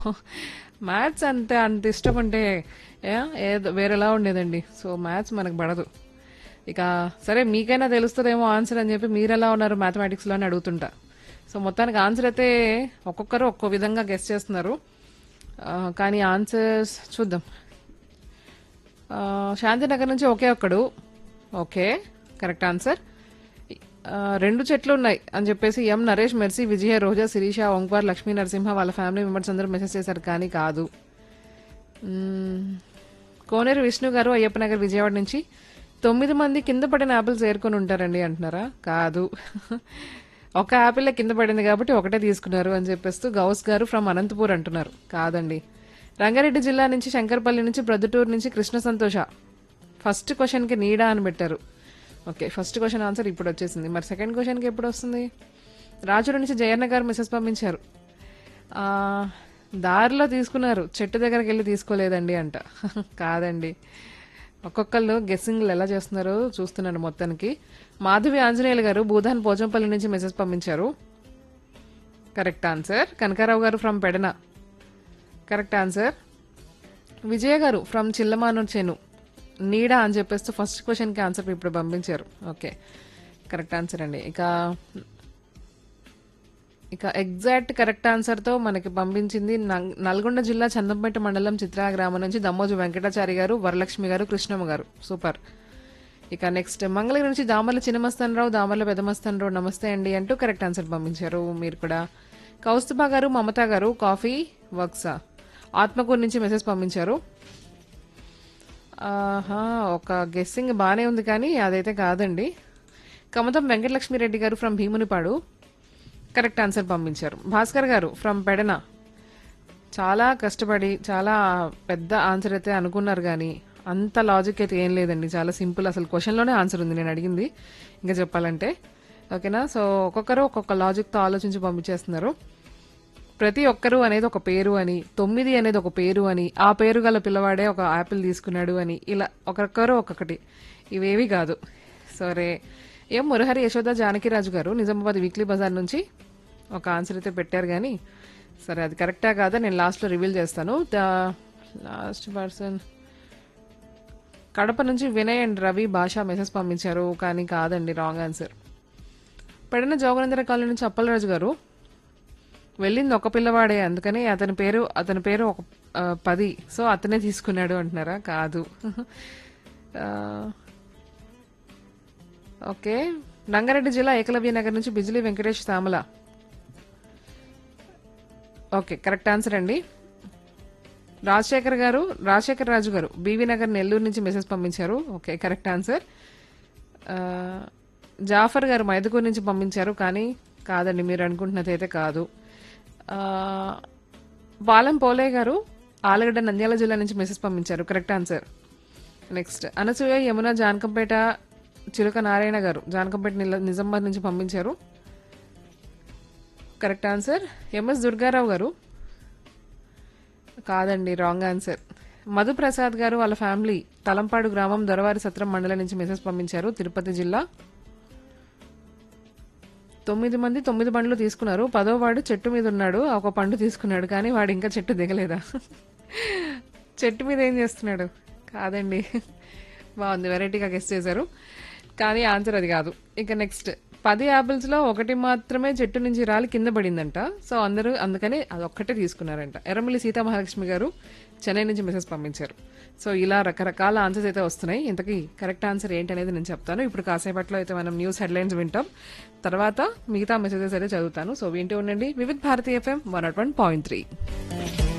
Maths అంతే అంత ఇష్టం అంటే ఏ, ఏదో వేరేలా ఉండేదండి సో మ్యాథ్స్ మనకు పడదు ఇక సరే మీకైనా తెలుస్తుందేమో ఆన్సర్ అని చెప్పి మీరు ఎలా ఉన్నారు మ్యాథమెటిక్స్లో అని అడుగుతుంటా సో మొత్తానికి ఆన్సర్ అయితే ఒక్కొక్కరు ఒక్కో విధంగా గెస్ట్ చేస్తున్నారు ఆ, కానీ ఆన్సర్స్ చూద్దాం ఆ, శాంతినగర్ నుంచి ఒకే ఒక్కడు ఓకే కరెక్ట్ ఆన్సర్ ఆ, రెండు చెట్లు ఉన్నాయి అని చెప్పేసి ఎం నరేష్ మెర్సీ విజయ రోజా శిరీష ఓంక్వార్ లక్ష్మీ నరసింహ వాళ్ళ ఫ్యామిలీ మెంబర్స్ అందరూ మెసేజ్ చేశారు కానీ కాదు మ్మ్. కోనేరు విష్ణు గారు అయ్యప్ప నగర్ విజయవాడ నుంచి తొమ్మిది మంది కింద పడిన యాపిల్స్ ఏరుకొని ఉంటారండి అంటున్నారా కాదు ఒక యాపిల్ కింద పడింది కాబట్టి ఒకటే తీసుకున్నారు అని చెప్పేస్తూ గౌస్ గారు ఫ్రమ్ అనంతపూర్ అంటున్నారు కాదండి రంగారెడ్డి జిల్లా నుంచి శంకర్పల్లి నుంచి ప్రొద్దుటూరు నుంచి కృష్ణ సంతోష ఫస్ట్ క్వశ్చన్కి నీడా అని పెట్టారు ఓకే ఫస్ట్ క్వశ్చన్ ఆన్సర్ ఇప్పుడు వచ్చేసింది మరి సెకండ్ క్వశ్చన్కి ఎప్పుడు వస్తుంది రాజుల నుంచి జయన్న గారు మెసేజ్ పంపించారు ఆ, దారిలో తీసుకున్నారు చెట్టు దగ్గరికి వెళ్ళి తీసుకోలేదండి అంట కాదండి ఒక్కొక్కళ్ళు గెస్సింగ్లు ఎలా చేస్తున్నారో చూస్తున్నాను మొత్తానికి మాధవి ఆంజనేయులు గారు భూధాన్ పోచంపల్లి నుంచి మెసేజ్ పంపించారు కరెక్ట్ ఆన్సర్ కనకారావు గారు from Pedana correct answer Vijaya గారు ఫ్రమ్ చిల్లమానూర్ చెను నీడా అని చెప్పేస్తూ ఫస్ట్ క్వశ్చన్కి ఆన్సర్ ఇప్పుడు పంపించారు ఓకే కరెక్ట్ ఆన్సర్ అండి ఇక ఇక ఎగ్జాక్ట్ కరెక్ట్ ఆన్సర్తో మనకి పంపించింది నం- నల్గొండ జిల్లా చందంపేట మండలం చిత్రా గ్రామం నుంచి దమ్మోజు వెంకటాచారి గారు వరలక్ష్మి గారు కృష్ణమ్మ గారు సూపర్ ఇక నెక్స్ట్ మంగళగిరి నుంచి దామర్ల చిన్నమస్తానరావు దామర్ల పెదమస్తానరావు నమస్తే అండి అంటూ కరెక్ట్ ఆన్సర్ పంపించారు మీరు కూడా కౌస్తుభా గారు మమతా గారు కాఫీ వర్క్సా ఆత్మకూరు నుంచి మెసేజ్ పంపించారు ఆహా ఒక గెస్సింగ్ బాగానే ఉంది కానీ అదైతే కాదండి కమతం వెంకటలక్ష్మిరెడ్డి గారు ఫ్రమ్ భీమునిపాడు కరెక్ట్ ఆన్సర్ పంపించారు భాస్కర్ గారు ఫ్రమ్ పెడన చాలా కష్టపడి చాలా పెద్ద ఆన్సర్ అయితే అనుకున్నారు కానీ అంత లాజిక్ అయితే ఏం లేదండి చాలా సింపుల్ అసలు క్వశ్చన్లోనే ఆన్సర్ ఉంది నేను అడిగింది ఇంకా చెప్పాలంటే ఓకేనా సో ఒక్కొక్కరు ఒక్కొక్క లాజిక్తో ఆలోచించి పంపించేస్తున్నారు ప్రతి ఒక్కరు అనేది ఒక పేరు అని తొమ్మిది అనేది ఒక పేరు అని ఆ పేరు గల పిల్లవాడే ఒక యాపిల్ తీసుకున్నాడు అని ఇలా ఒక్కొక్కరు ఒక్కొక్కటి ఇవేవి కాదు సరే ఏం మురహరి యశోద జానకిరాజు గారు నిజామాబాద్ వీక్లీ బజార్ నుంచి ఒక ఆన్సర్ అయితే పెట్టారు కానీ సరే అది కరెక్టా కాదా నేను లాస్ట్లో రివీల్ చేస్తాను ద లాస్ట్ పర్సన్ కడప నుంచి వినయ్ అండ్ రవి భాష మెసేజ్ పంపించారు కానీ కాదండి wrong answer Pedana Joganendra colony నుంచి అప్పలరాజు గారు వెళ్ళింది ఒక పిల్లవాడే అందుకని అతని పేరు అతని పేరు ఒక ఆ, పది సో అతనే తీసుకున్నాడు అంటున్నారా కాదు ఆ, ఓకే రంగారెడ్డి జిల్లా ఏకలవ్య నగర్ నుంచి Bijili Venkatesh Samala okay correct answer అండి రాజశేఖర్ గారు రాజశేఖర్ రాజు గారు బీవీ నగర్ నెల్లూరు నుంచి మెసేజ్ పంపించారు ఓకే కరెక్ట్ ఆన్సర్ ఆ, జాఫర్ గారు మైదుకూరు నుంచి పంపించారు కానీ కాదండి మీరు అనుకుంటున్నది అయితే కాదు ఆ, బాలం పోలే గారు ఆలగడ్డ నంద్యాల జిల్లా నుంచి మెసేజ్ పంపించారు correct answer next Anasuya Yamuna Janakampeta Chiluka Narayana గారు జానకంపేట నిల- నిజామాబాద్ నుంచి పంపించారు కరెక్ట్ ఆన్సర్ ఎంఎస్ దుర్గారావు గారు కాదండి రాంగ్ ఆన్సర్ మధుప్రసాద్ గారు వాళ్ళ ఫ్యామిలీ తలంపాడు గ్రామం దొరవారి సత్రం మండలం నుంచి మెసేజ్ పంపించారు తిరుపతి జిల్లా తొమ్మిది మంది తొమ్మిది పండ్లు తీసుకున్నారు పదో వాడు చెట్టు మీద ఉన్నాడు ఒక పండు తీసుకున్నాడు కానీ వాడు ఇంకా చెట్టు దిగలేదా చెట్టు మీద ఏం చేస్తున్నాడు కాదండి బాగుంది వెరైటీగా గెస్ట్ చేశారు కానీ ఆన్సర్ అది కాదు ఇక నెక్స్ట్ పది యాపిల్స్ లో ఒకటి మాత్రమే చెట్టు నుంచి రాలి కింద పడిందంట సో అందరూ అందుకని అది ఒక్కటే తీసుకున్నారంట ఎర్రమల్లి సీతామహాలక్ష్మి గారు చెన్నై నుంచి మెసేజ్ పంపించారు సో ఇలా రకరకాల ఆన్సర్స్ అయితే వస్తున్నాయి ఇంతకీ కరెక్ట్ ఆన్సర్ ఏంటి అనేది నేను చెప్తాను ఇప్పుడు కాసేపట్లో అయితే మనం న్యూస్ హెడ్లైన్స్ వింటాం తర్వాత మిగతా మెసేజెస్ అయితే చదువుతాను సో వింటూ ఉండండి Vividh Bharati FM one nought one point three